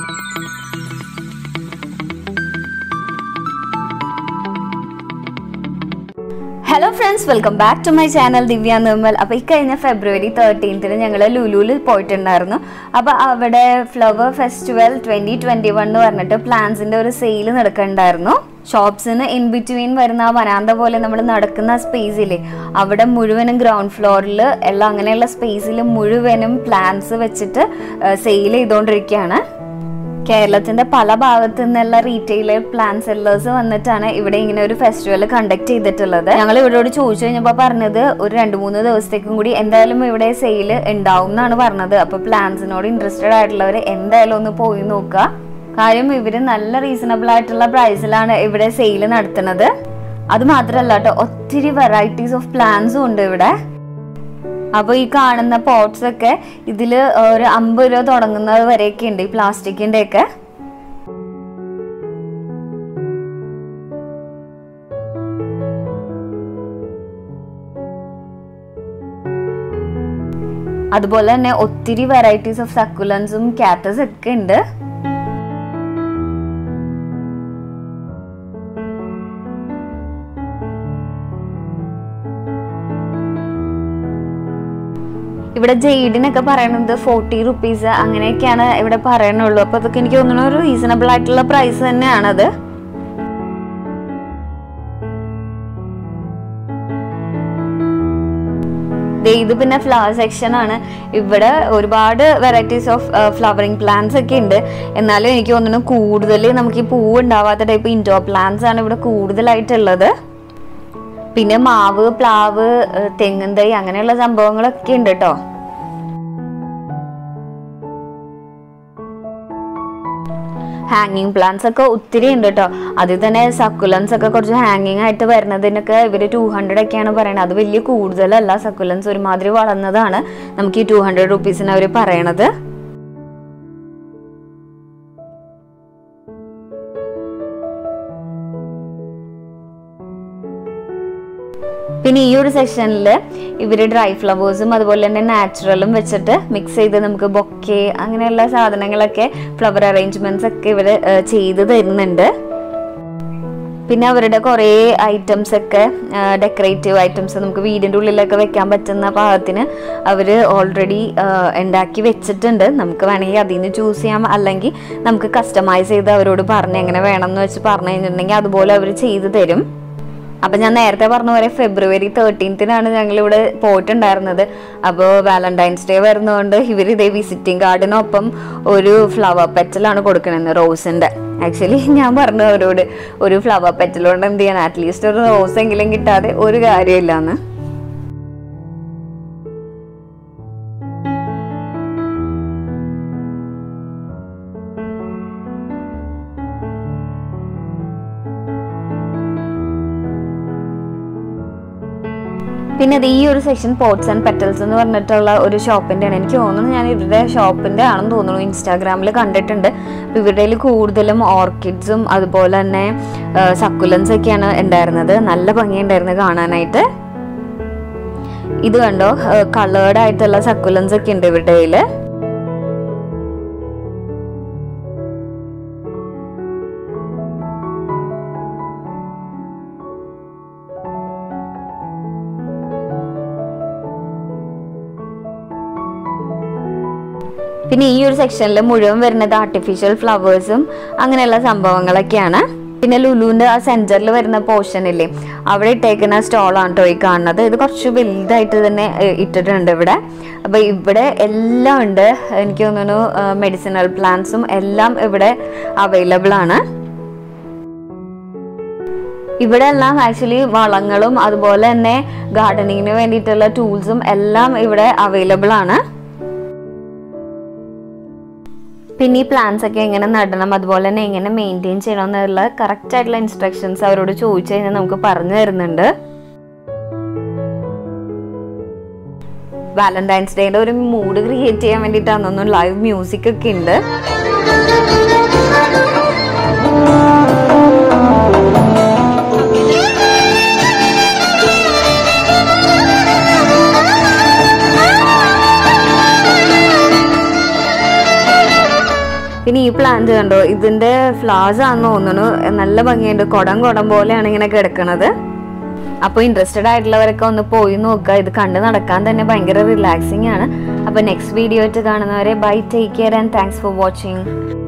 hello friends welcome back to my channel Divya Nirmal അപ്പോൾ ഈ കഴിഞ്ഞ ഫെബ്രുവരി തേർട്ടീൻത്തിന് ഞങ്ങൾ ലുലുവിൽ പോയിട്ടുണ്ടായിരുന്നു അപ്പോൾ അവിടെ flower festival twenty twenty one എന്ന് പറഞ്ഞിട്ട് പ്ലാന്റ്സിൻ്റെ ഒരു സെയിൽ നടക്കുന്നുണ്ടായിരുന്നു ഷോപ്സിന് ഇൻ ബിറ്റ്വീൻ വരുന്ന ആ വരാന്ത പോലെ നമ്മൾ നടക്കുന്ന സ്പേസില്ലേ അവിടെ മുഴുവനും ഗ്രൗണ്ട് ഫ്ലോറിൽ എല്ലാം അങ്ങനെയുള്ള സ്പേസിൽ മുഴുവനും പ്ലാന്റ്സ് വെച്ചിട്ട് സെയിൽ ചെയ്തുകൊണ്ടിരിക്കുകയാണ് കേരളത്തിന്റെ പല ഭാഗത്തു നിന്നുള്ള റീറ്റെയിലർ പ്ലാൻ സെല്ലേഴ്സ് വന്നിട്ടാണ് ഇവിടെ ഇങ്ങനെ ഒരു ഫെസ്റ്റിവൽ കണ്ടക്ട് ചെയ്തിട്ടുള്ളത് ഞങ്ങൾ ഇവരോട് ചോദിച്ചു കഴിഞ്ഞപ്പോൾ പറഞ്ഞത് ഒരു രണ്ട് മൂന്ന് ദിവസത്തേക്കും കൂടി എന്തായാലും ഇവിടെ സെയിൽ ഉണ്ടാവും എന്നാണ് പറഞ്ഞത് അപ്പോൾ പ്ലാൻസിനോട് ഇൻട്രസ്റ്റഡ് ആയിട്ടുള്ളവർ എന്തായാലും ഒന്ന് പോയി നോക്കുക കാര്യം ഇവർ നല്ല റീസണബിൾ ആയിട്ടുള്ള പ്രൈസിലാണ് ഇവിടെ സെയിൽ നടത്തുന്നത് അത് മാത്രമല്ല കേട്ടോ ഒത്തിരി വെറൈറ്റീസ് ഓഫ് പ്ലാൻസും ഉണ്ട് ഇവിടെ അപ്പോൾ ഈ കാണുന്ന പോട്ട്സ് ഒക്കെ ഇതിൽ ഒരു അമ്പത് രൂപ തുടങ്ങുന്നത് വരെയൊക്കെ ഉണ്ട് ഈ പ്ലാസ്റ്റിക്കിൻ്റെ ഒക്കെ അതുപോലെ തന്നെ ഒത്തിരി വെറൈറ്റീസ് ഓഫ് സക്കുലൻസും കാറ്റസ് ഒക്കെ ഉണ്ട് ഇവിടെ ജെയ്ഡിനൊക്കെ പറയണത് ഫോർട്ടി റുപ്പീസ് അങ്ങനെയൊക്കെയാണ് ഇവിടെ പറയണുള്ളൂ അപ്പൊ അതൊക്കെ എനിക്ക് തോന്നുന്നു ഒരു റീസണബിൾ ആയിട്ടുള്ള പ്രൈസ് തന്നെയാണത് ദേ ഇത് പിന്നെ ഫ്ലവർ സെക്ഷൻ ആണ് ഇവിടെ ഒരുപാട് വെറൈറ്റീസ് ഓഫ് ഫ്ലവറിങ് പ്ലാന്റ്സ് ഒക്കെ ഉണ്ട് എന്നാലും എനിക്ക് തോന്നുന്നു കൂടുതൽ നമുക്ക് ഈ പൂവ് ഉണ്ടാവാത്ത ടൈപ്പ് ഇൻഡോർ പ്ലാന്റ്സ് ആണ് ഇവിടെ കൂടുതലായിട്ടുള്ളത് പിന്നെ മാവ് പ്ലാവ് ഏഹ് തെങ്ങും തൈ അങ്ങനെയുള്ള സംഭവങ്ങളൊക്കെ ഉണ്ട് കേട്ടോ ഹാങ്ങിങ് പ്ലാന്റ്സ് ഒക്കെ ഒത്തിരി ഉണ്ട് കേട്ടോ അതിൽ തന്നെ സക്കുലൻസ് ഒക്കെ കുറച്ച് ഹാങ്ങിങ് ആയിട്ട് വരുന്നതിനൊക്കെ ഇവർ ടു ഹൺഡ്രഡ് ഒക്കെയാണ് പറയുന്നത് അത് വലിയ കൂടുതലല്ല സക്കുലൻസ് ഒരുമാതിരി വളർന്നതാണ് നമുക്ക് ഈ ടു ഹൺഡ്രഡ് റുപ്പീസിന് അവർ പറയണത് പിന്നെ ഈ ഒരു സെക്ഷനിൽ ഇവർ ഡ്രൈ ഫ്ലവേഴ്സും അതുപോലെ തന്നെ നാച്ചുറലും വെച്ചിട്ട് മിക്സ് ചെയ്ത് നമുക്ക് ബൊക്കെ അങ്ങനെയുള്ള സാധനങ്ങളൊക്കെ ഫ്ലവർ അറേഞ്ച്മെന്റ്സ് ഒക്കെ ഇവർ ചെയ്ത് തരുന്നുണ്ട് പിന്നെ അവരുടെ കുറേ ഐറ്റംസ് ഒക്കെ ഡെക്കറേറ്റീവ് ഐറ്റംസ് നമുക്ക് വീടിൻ്റെ ഉള്ളിലൊക്കെ വെക്കാൻ പറ്റുന്ന പാകത്തിന് അവർ ഓൾറെഡി ഉണ്ടാക്കി വെച്ചിട്ടുണ്ട് നമുക്ക് വേണമെങ്കിൽ അതിൽ നിന്ന് ചൂസ് ചെയ്യാം അല്ലെങ്കിൽ നമുക്ക് കസ്റ്റമൈസ് ചെയ്ത് അവരോട് പറഞ്ഞ് എങ്ങനെ വേണം എന്ന് വെച്ച് പറഞ്ഞു കഴിഞ്ഞിട്ടുണ്ടെങ്കിൽ അതുപോലെ അവർ ചെയ്തു തരും അപ്പൊ ഞാൻ നേരത്തെ പറഞ്ഞ പോലെ ഫെബ്രുവരി തേർട്ടീൻത്തിനാണ് ഞങ്ങൾ ഇവിടെ പോയിട്ടുണ്ടായിരുന്നത് അപ്പോൾ വാലന്റൈൻസ് ഡേ വരുന്നതുകൊണ്ട് ഇവർ ഇതേ വിസിറ്റിംഗ് കാർഡിനൊപ്പം ഒരു ഫ്ലവർ പെറ്റലാണ് കൊടുക്കണമെന്ന് റോസിന്റെ ആക്ച്വലി ഞാൻ പറഞ്ഞു അവരോട് ഒരു ഫ്ലവർ പെറ്റൽ കൊണ്ട് എന്ത് ചെയ്യാൻ അറ്റ്ലീസ്റ്റ് ഒരു റോസ് എങ്കിലും കിട്ടാതെ ഒരു കാര്യമില്ലാന്ന് പിന്നെ അത് ഈ ഒരു സെക്ഷൻ പോട്ട്സ് ആൻഡ് പെറ്റൽസ് എന്ന് പറഞ്ഞിട്ടുള്ള ഒരു ഷോപ്പിന്റെ ആണ് എനിക്ക് തോന്നുന്നു ഞാൻ ഇവരുടെ ഷോപ്പിന്റെ ആണെന്ന് തോന്നുന്നു ഇൻസ്റ്റാഗ്രാമിൽ കണ്ടിട്ടുണ്ട് അപ്പോൾ ഇവരുടെ കയ്യിൽ കൂടുതലും ഓർക്കിഡ്സും അതുപോലെ തന്നെ സക്കുലൻസ് ഒക്കെയാണ് ഉണ്ടായിരുന്നത് നല്ല ഭംഗിയുണ്ടായിരുന്നു കാണാനായിട്ട് ഇത് കണ്ടോ കളേർഡ് ആയിട്ടുള്ള സക്കുലൻസ് ഒക്കെ ഉണ്ട് ഇവരുടെ കയ്യിൽ പിന്നെ ഈ ഒരു സെക്ഷനിൽ മുഴുവൻ വരുന്നത് ആർട്ടിഫിഷ്യൽ ഫ്ലവേഴ്സും അങ്ങനെയുള്ള സംഭവങ്ങളൊക്കെയാണ് പിന്നെ ലുലുവിന്റെ ആ സെന്ററിൽ വരുന്ന പോർഷൻ ഇല്ലേ അവിടെ ഇട്ടേക്കുന്ന സ്റ്റോളാണ് കേട്ടോ ഈ കാണുന്നത് ഇത് കുറച്ച് വലുതായിട്ട് തന്നെ ഏഹ്, ഇട്ടിട്ടുണ്ട് ഇവിടെ അപ്പൊ ഇവിടെ എല്ലാം ഉണ്ട് എനിക്ക് തോന്നുന്നു മെഡിസിനൽ പ്ലാന്റ്സും എല്ലാം ഇവിടെ അവൈലബിൾ ആണ് ഇവിടെ എല്ലാം ആക്ച്വലി വളങ്ങളും അതുപോലെ തന്നെ ഗാർഡനിങ്ങിന് വേണ്ടിയിട്ടുള്ള ടൂൾസും എല്ലാം ഇവിടെ അവൈലബിൾ ആണ് പിന്നെ ഈ പ്ലാന്റ്സ് ഒക്കെ എങ്ങനെ നടണം അതുപോലെ തന്നെ എങ്ങനെ മെയിൻറ്റെയിൻ ചെയ്യണം എന്നുള്ള കറക്റ്റ് ആയിട്ടുള്ള ഇൻസ്ട്രക്ഷൻസ് അവരോട് ചോദിച്ചു കഴിഞ്ഞാൽ നമുക്ക് പറഞ്ഞു തരുന്നുണ്ട് വാലന്റൈൻസ് ഡേയുടെ ഒരു മൂഡ് ക്രിയേറ്റ് ചെയ്യാൻ വേണ്ടിയിട്ടാണെന്നു ലൈവ് മ്യൂസിക് ഒക്കെ ഉണ്ട് പിന്നെ ഈ പ്ലാന്റ് കണ്ടോ ഇതിൻ്റെ ഫ്ലവേഴ്സ് ആണെന്ന് തോന്നുന്നു നല്ല ഭംഗിയുണ്ട് കുടം കുടം പോലെയാണ് ഇങ്ങനെ കിടക്കുന്നത് അപ്പോൾ ഇൻട്രസ്റ്റഡ് ആയിട്ടുള്ളവരൊക്കെ ഒന്ന് പോയി നോക്കുക ഇത് കണ്ട് നടക്കാൻ തന്നെ ഭയങ്കര റിലാക്സിങ് ആണ് അപ്പോൾ നെക്സ്റ്റ് വീഡിയോ ആയിട്ട് കാണുന്നവരെ bye take care and thanks for watching